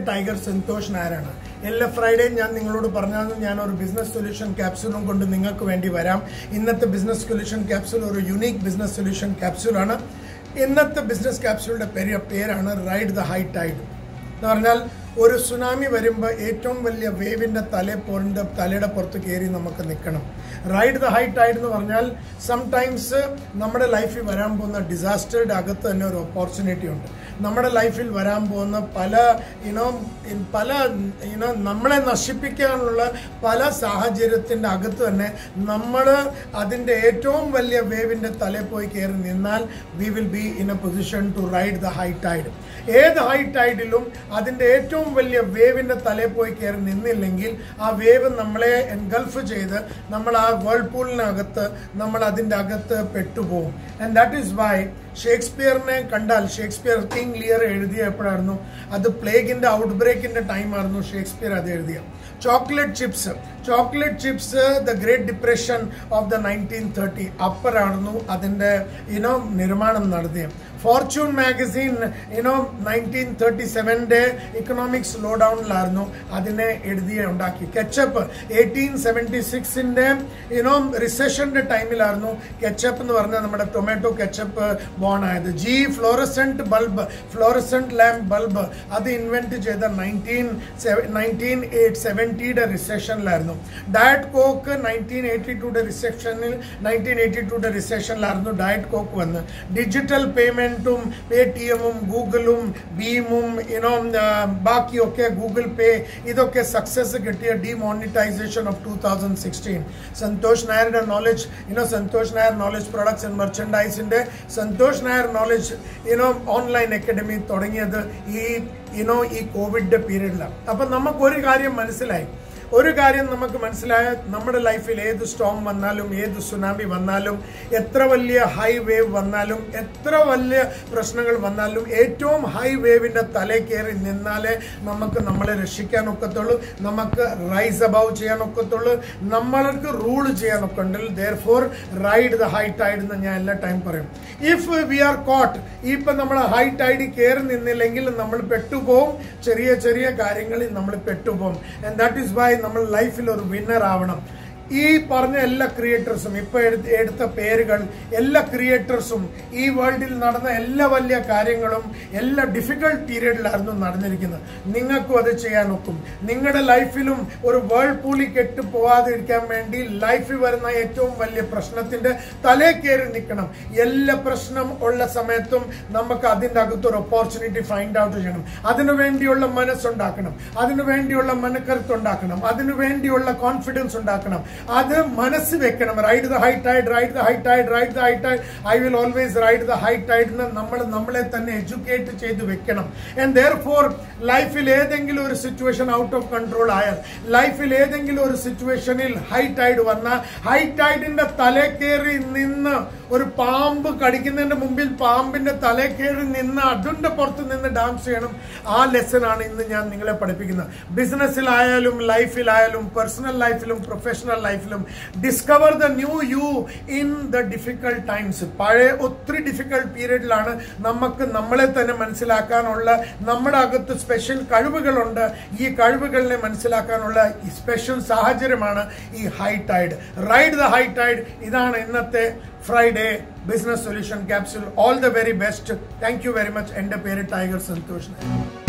tiger Santhosh നായരാണ് എല്ലാ ഫ്രൈഡേയും ഞാൻ നിങ്ങളോട് പറഞ്ഞാൽ ഞാൻ ഒരു ബിസിനസ് സൊല്യൂഷൻ ക്യാപ്സ്യൂളും കൊണ്ട് നിങ്ങൾക്ക് വേണ്ടി വരാം ഇന്നത്തെ ബിസിനസ് സൊല്യൂഷൻ ക്യാപ്സ്യൂൾ ഒരു യുണീക് ബിസിനസ് സൊല്യൂഷൻ ക്യാപ്സ്യൂളാണ് ഇന്നത്തെ ബിസിനസ് ക്യാപ്സ്യൂളിന്റെ പേര് പേരാണ് റൈഡ് ദ ഹൈ ടൈഡ് എന്ന് പറഞ്ഞാൽ ഒരു സുനാമി വരുമ്പോൾ ഏറ്റവും വലിയ വേവിന്റെ തലേ പോറിന്റെ തലയുടെ പുറത്ത് കയറി നമുക്ക് നിൽക്കണം റൈഡ് ദ ഹൈ ടൈഡ് എന്ന് പറഞ്ഞാൽ സംടൈംസ് നമ്മുടെ ലൈഫിൽ വരാൻ പോകുന്ന ഡിസാസ്റ്ററുടെ അകത്ത് തന്നെ ഒരു ഓപ്പർച്യൂണിറ്റി ഉണ്ട് നമ്മുടെ ലൈഫിൽ വരാൻ പോകുന്ന പല ഇനോ പല ഇനോ നമ്മളെ നശിപ്പിക്കാനുള്ള പല സാഹചര്യത്തിന്റെ അകത്ത് തന്നെ നമ്മൾ അതിന്റെ ഏറ്റവും വലിയ വേവിന്റെ തലേ പോയി കയറി നിന്നാൽ we will be in a position to ride the high tide ഏത് ഹൈ ടൈഡിലും അതിന്റെ ഏറ്റവും വലിയ വേവിന്റെ തലേ പോയി കയറി നിന്നില്ലെങ്കിൽ ആ വേവ് നമ്മളെ എൻഗൾഫ് ചെയ്ത് നമ്മൾ ആ വേൾപൂളിനകത്ത് നമ്മൾ അതിന്റെ അകത്ത് പെട്ടുപോകും ആൻഡ് ദാറ്റ് ഈസ് വൈ ഷേക്സ്പിയറിനെ കണ്ടാൽ ഷേക്സ്പിയർ കിങ് ലിയർ എഴുതിയ എപ്പോഴായിരുന്നു അത് പ്ലേഗിന്റെ ഔട്ട് ബ്രേക്കിന്റെ ടൈമായിരുന്നു ഷേക്സ്പിയർ അത് എഴുതിയ chocolate chips chocolate chips the great depression of the nineteen thirty അപ്പറായിരുന്നു അതിന്റെ ഇനോ നിർമ്മാണം നടത്തിയത് fortune magazine you know nineteen thirty സെവൻ്റെ ഇക്കണോമിക് സ്ലോ ഡൗണിലായിരുന്നു അതിനെ എഴുതിയ ഉണ്ടാക്കി കെച്ചപ്പ് എയ്റ്റീൻ സെവൻറ്റി സിക്സിൻ്റെ യുനോ റിസഷന്റെ ടൈമിലായിരുന്നു കെച്ചപ്പ് എന്ന് പറഞ്ഞാൽ നമ്മുടെ ടൊമാറ്റോ കെച്ചപ്പ് ബോൺ ആയത് ജി fluorescent bulb fluorescent lamp bulb അത് ഇൻവെന്റ് ചെയ്ത നയൻറ്റീൻ നയൻറ്റീൻ എയ്റ്റ് സെവൻറ്റിയുടെ റിസഷനിലായിരുന്നു ഡയറ്റ് കോക്ക് നയൻറ്റീൻ എയ്റ്റി ടുയുടെ റിസെപ്ഷനിൽ നയൻറ്റീൻ എയ്റ്റി ടുയുടെ റിസെഷനിലായിരുന്നു ഡയറ്റ് കോക്ക് വന്ന് ഡിജിറ്റൽ പേയ്മെന്റും പേ ടി എമ്മും ഗൂഗിളും ഭീമും ഇനോ ബാക്കിയൊക്കെ ഗൂഗിൾ പേ ഇതൊക്കെ സക്സസ് കിട്ടിയ demonetisation of two thousand sixteen Santhosh നായരുടെ നോളജ് ഇനോ Santhosh Nair knowledge products and മെർച്ചൻഡൈസിന്റെ സന്തോഷ് നായർ നോളജ് ഇനോ ഓൺലൈൻ അക്കാഡമി തുടങ്ങിയത് ഈ ഇനോ ഈ കോവിഡ് പീരീഡിലാണ് അപ്പൊ നമുക്ക് ഒരു കാര്യം മനസ്സിലായി ഒരു കാര്യം നമുക്ക് മനസ്സിലായ നമ്മുടെ ലൈഫിൽ ഏത് സ്റ്റോം വന്നാലും ഏത് സുനാമി വന്നാലും എത്ര വലിയ ഹൈ വേവ് വന്നാലും എത്ര വലിയ പ്രശ്നങ്ങൾ വന്നാലും ഏറ്റവും ഹൈ വേവിന്റെ തലേ കയറി നിന്നാലേ നമുക്ക് നമ്മളെ രക്ഷിക്കാൻ ഒക്കത്തുള്ളൂ നമുക്ക് റൈസ് അബവ് ചെയ്യാൻ ഒക്കത്തുള്ളൂ നമ്മൾക്ക് റൂൾ ചെയ്യാൻ ഒക്കണ്ടിൽ ദർ for ride the high tide എന്ന് ഞാൻ എല്ലാ ടൈം പറയും ഇഫ് വി ആർ കോട്ട് ഇപ്പൊ നമ്മൾ ഹൈ ടൈഡ് കയറി നിന്നില്ലെങ്കിൽ നമ്മൾ പെട്ടുപോകും ചെറിയ ചെറിയ കാര്യങ്ങളിൽ നമ്മൾ പെട്ടുപോകും ആൻഡ് ദാറ്റ് ഈസ് വൈ നമ്മൾ ലൈഫിൽ ഒരു വിന്നർ ആവണം ഈ പറഞ്ഞ എല്ലാ ക്രിയേറ്റേഴ്സും ഇപ്പൊ എടുത്ത പേരുകൾ എല്ലാ ക്രിയേറ്റേഴ്സും ഈ വേൾഡിൽ നടന്ന എല്ലാ വലിയ കാര്യങ്ങളും എല്ലാ ഡിഫിക്കൽട്ട് പീരീഡിലായിരുന്നു നടന്നിരിക്കുന്നത് നിങ്ങൾക്കും അത് ചെയ്യാൻ ഒക്കും നിങ്ങളുടെ ലൈഫിലും ഒരു വേൾഡ് പൂളി കെട്ട് പോവാതിരിക്കാൻ വേണ്ടി ലൈഫിൽ വരുന്ന ഏറ്റവും വലിയ പ്രശ്നത്തിന്റെ തലേ കയറി നിൽക്കണം എല്ലാ പ്രശ്നം ഉള്ള സമയത്തും നമുക്ക് അതിൻ്റെ അകത്ത് ഒരു ഓപ്പർച്യൂണിറ്റി ഫൈൻഡ് ഔട്ട് ചെയ്യണം അതിനു വേണ്ടിയുള്ള മനസ്സുണ്ടാക്കണം അതിനു വേണ്ടിയുള്ള മനക്കരുത്തുണ്ടാക്കണം അതിനു വേണ്ടിയുള്ള കോൺഫിഡൻസ് ഉണ്ടാക്കണം അത് മനസ്സ് വെക്കണം ride the high tide ride the high tide ride the high tide I will always ride the high tide എന്ന് നമ്മൾ നമ്മളെ തന്നെ എഡ്യൂക്കേറ്റ് ചെയ്ത് വെക്കണം ആൻഡ് ദർ ഫോർ ലൈഫിൽ ഏതെങ്കിലും ഒരു സിറ്റുവേഷൻ ഔട്ട് ഓഫ് കൺട്രോൾ ആയാൽ ലൈഫിൽ ഏതെങ്കിലും ഒരു സിറ്റുവേഷനിൽ ഹൈ ടൈഡ് വന്ന ഹൈ ടൈഡിന്റെ തലേ കയറി നിന്ന് ഒരു പാമ്പ് കടിക്കുന്നതിന്റെ മുമ്പിൽ പാമ്പിന്റെ തലേ കയറി നിന്ന് അതിന്റെ പുറത്ത് നിന്ന് ഡാൻസ് ചെയ്യണം ആ ലെസൺ ആണ് ഇന്ന് ഞാൻ നിങ്ങളെ പഠിപ്പിക്കുന്നത് ബിസിനസ്സിലായാലും ലൈഫിലായാലും പേഴ്സണൽ ലൈഫിലും പ്രൊഫഷണൽ ലൈഫിലും discover the new you in the difficult times പഴയ ഒത്തിരി ഡിഫിക്കൽട്ട് പീരീഡിലാണ് നമുക്ക് നമ്മളെ തന്നെ മനസ്സിലാക്കാനുള്ള നമ്മുടെ അകത്ത് സ്പെഷ്യൽ കഴിവുകളുണ്ട് ഈ കഴിവുകളിനെ മനസ്സിലാക്കാനുള്ള ഈ സ്പെഷ്യൽ സാഹചര്യമാണ് ഈ high tide ride the high tide ഇതാണ് ഇന്നത്തെ Friday business solution capsule all the very best thank you very much എൻ്റെ പേര് ടൈഗർ സന്തോഷ് നായർ